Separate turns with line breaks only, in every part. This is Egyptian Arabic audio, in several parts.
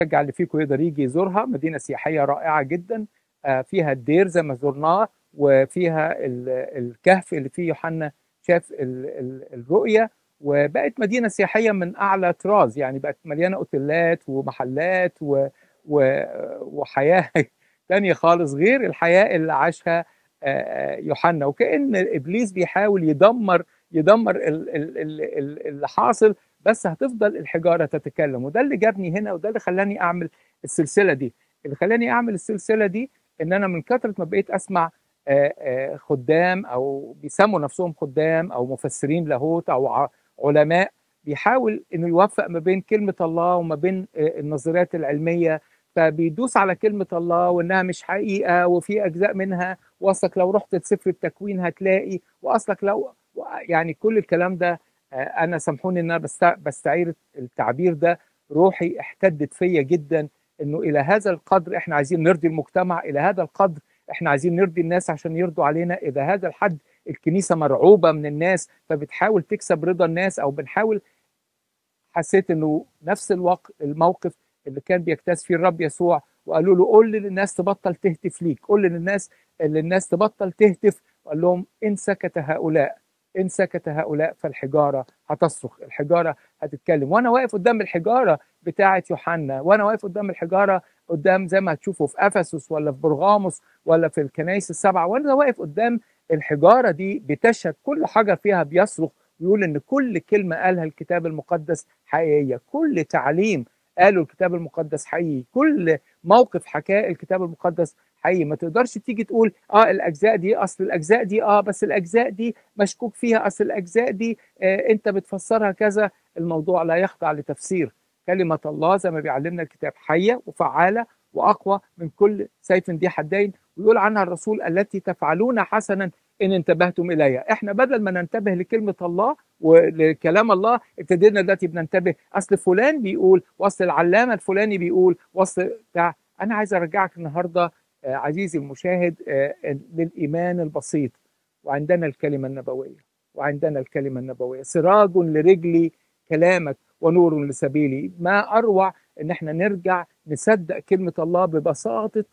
اشجع اللي فيكم يقدر يجي يزورها مدينه سياحيه رائعه جدا آه، فيها الدير زي ما زرناه وفيها ال- الكهف اللي فيه يوحنا شاف ال- ال- الرؤيه وبقت مدينه سياحيه من اعلى طراز يعني بقت مليانه اوتيلات ومحلات و و وحياه تانية خالص غير الحياه اللي عاشها آه، يوحنا وكأن ابليس بيحاول يدمر يدمر ال- ال- ال- ال- اللي حاصل بس هتفضل الحجاره تتكلم وده اللي جابني هنا وده اللي خلاني اعمل السلسله دي اللي خلاني اعمل السلسله دي ان انا من كثره ما بقيت اسمع آه، آه، خدام او بيسموا نفسهم خدام او مفسرين لاهوت او ع- علماء بيحاول انه يوفق ما بين كلمه الله وما بين آه، النظريات العلميه فبيدوس على كلمه الله وانها مش حقيقه وفي اجزاء منها واصلك لو رحت لسفر التكوين هتلاقي واصلك لو يعني كل الكلام ده آه، انا سامحوني ان انا بست- بستعير التعبير ده روحي احتدت فيا جدا انه الى هذا القدر احنا عايزين نرضي المجتمع الى هذا القدر احنا عايزين نرضي الناس عشان يرضوا علينا الى هذا الحد الكنيسه مرعوبه من الناس فبتحاول تكسب رضا الناس او بنحاول حسيت انه نفس الوقت الموقف اللي كان بيجتاز فيه الرب يسوع وقالوا له قول للناس تبطل تهتف ليك قول للناس اللي الناس تبطل تهتف وقال لهم ان سكت هؤلاء ان سكت هؤلاء فالحجاره هتصرخ الحجاره هتتكلم وانا واقف قدام الحجاره بتاعه يوحنا وانا واقف قدام الحجاره قدام زي ما هتشوفوا في افسس ولا في برغاموس ولا في الكنائس السبعه وانا واقف قدام الحجاره دي بتشهد كل حجر فيها بيصرخ ويقول ان كل كلمه قالها الكتاب المقدس حقيقيه كل تعليم قاله الكتاب المقدس حقيقي كل موقف حكاه الكتاب المقدس حقيقي ما تقدرش تيجي تقول اه الاجزاء دي اصل الاجزاء دي اه بس الاجزاء دي مشكوك فيها اصل الاجزاء دي آه انت بتفسرها كذا الموضوع لا يخضع لتفسير كلمه الله زي ما بيعلمنا الكتاب حيه وفعاله واقوى من كل سيف ذي حدين ويقول عنها الرسول التي تفعلون حسنا ان انتبهتم اليها احنا بدل ما ننتبه لكلمه الله ولكلام الله ابتدينا دلوقتي بننتبه اصل فلان بيقول واصل العلامه الفلاني بيقول واصل بتاع انا عايز ارجعك النهارده آه، عزيزي المشاهد آه، للايمان البسيط وعندنا الكلمه النبويه وعندنا الكلمه النبويه سراج لرجلي كلامك ونور لسبيلي ما اروع ان احنا نرجع نصدق كلمه الله ببساطه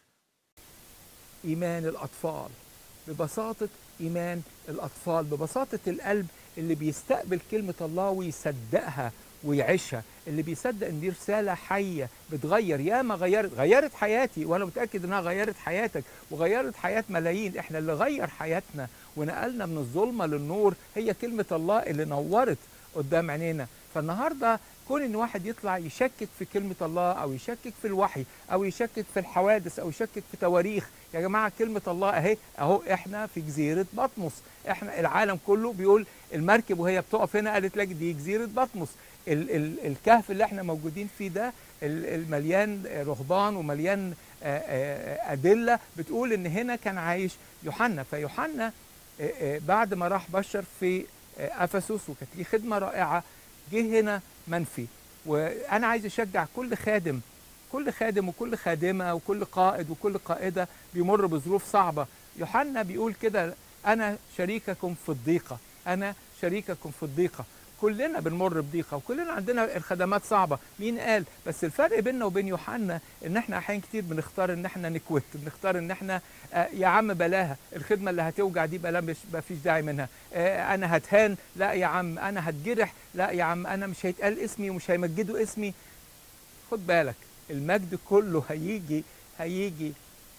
ايمان الاطفال ببساطه ايمان الاطفال ببساطه القلب اللي بيستقبل كلمه الله ويصدقها ويعيشها اللي بيصدق ان دي رساله حيه بتغير ياما غيرت غيرت حياتي وانا متاكد انها غيرت حياتك وغيرت حياه ملايين احنا اللي غير حياتنا ونقلنا من الظلمه للنور هي كلمه الله اللي نورت قدام عينينا فالنهارده كون ان واحد يطلع يشكك في كلمه الله او يشكك في الوحي او يشكك في الحوادث او يشكك في تواريخ يا جماعه كلمه الله اهي اهو احنا في جزيره بطمس احنا العالم كله بيقول المركب وهي بتقف هنا قالت لك دي جزيره بطمس ال ال الكهف اللي احنا موجودين فيه ده ال- المليان رهبان ومليان آه، آه، ادله بتقول ان هنا كان عايش يوحنا فيوحنا آه، آه، بعد ما راح بشر في آه، افسس وكانت ليه خدمه رائعه جه هنا منفي وانا عايز اشجع كل خادم كل خادم وكل خادمه وكل قائد وكل قائده بيمر بظروف صعبه يوحنا بيقول كده انا شريككم في الضيقه انا شريككم في الضيقه كلنا بنمر بضيقه وكلنا عندنا الخدمات صعبه مين قال بس الفرق بيننا وبين يوحنا ان احنا احيان كتير بنختار ان احنا نكوت بنختار ان احنا آه يا عم بلاها الخدمه اللي هتوجع دي بلا مش ما فيش داعي منها آه انا هتهان لا يا عم انا هتجرح لا يا عم انا مش هيتقال اسمي ومش هيمجدوا اسمي خد بالك المجد كله هيجي هيجي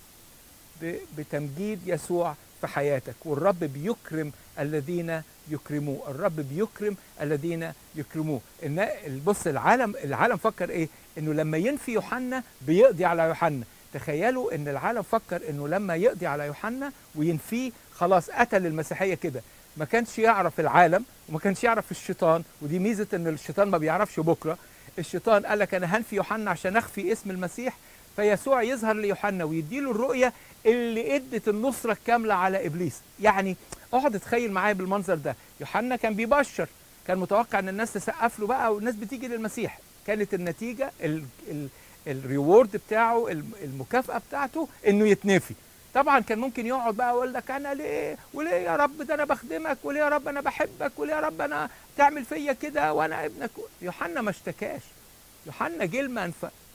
ب- بتمجيد يسوع في حياتك والرب بيكرم الذين يكرموه الرب بيكرم الذين يكرموه إن بص العالم العالم فكر ايه انه لما ينفي يوحنا بيقضي على يوحنا تخيلوا ان العالم فكر انه لما يقضي على يوحنا وينفيه خلاص قتل المسيحيه كده ما كانش يعرف العالم وما كانش يعرف الشيطان ودي ميزه ان الشيطان ما بيعرفش بكره الشيطان قال لك انا هنفي يوحنا عشان اخفي اسم المسيح فيسوع يظهر ليوحنا ويديله الرؤيه اللي ادت النصره الكامله على ابليس يعني اقعد اتخيل معايا بالمنظر ده يوحنا كان بيبشر كان متوقع ان الناس تسقف له بقى والناس بتيجي للمسيح كانت النتيجه ال ال الريورد بتاعه الم- المكافاه بتاعته انه يتنفي طبعا كان ممكن يقعد بقى يقول لك انا ليه وليه يا رب ده انا بخدمك وليه يا رب انا بحبك وليه يا رب انا تعمل فيا كده وانا ابنك يوحنا ما اشتكاش يوحنا جه المنفى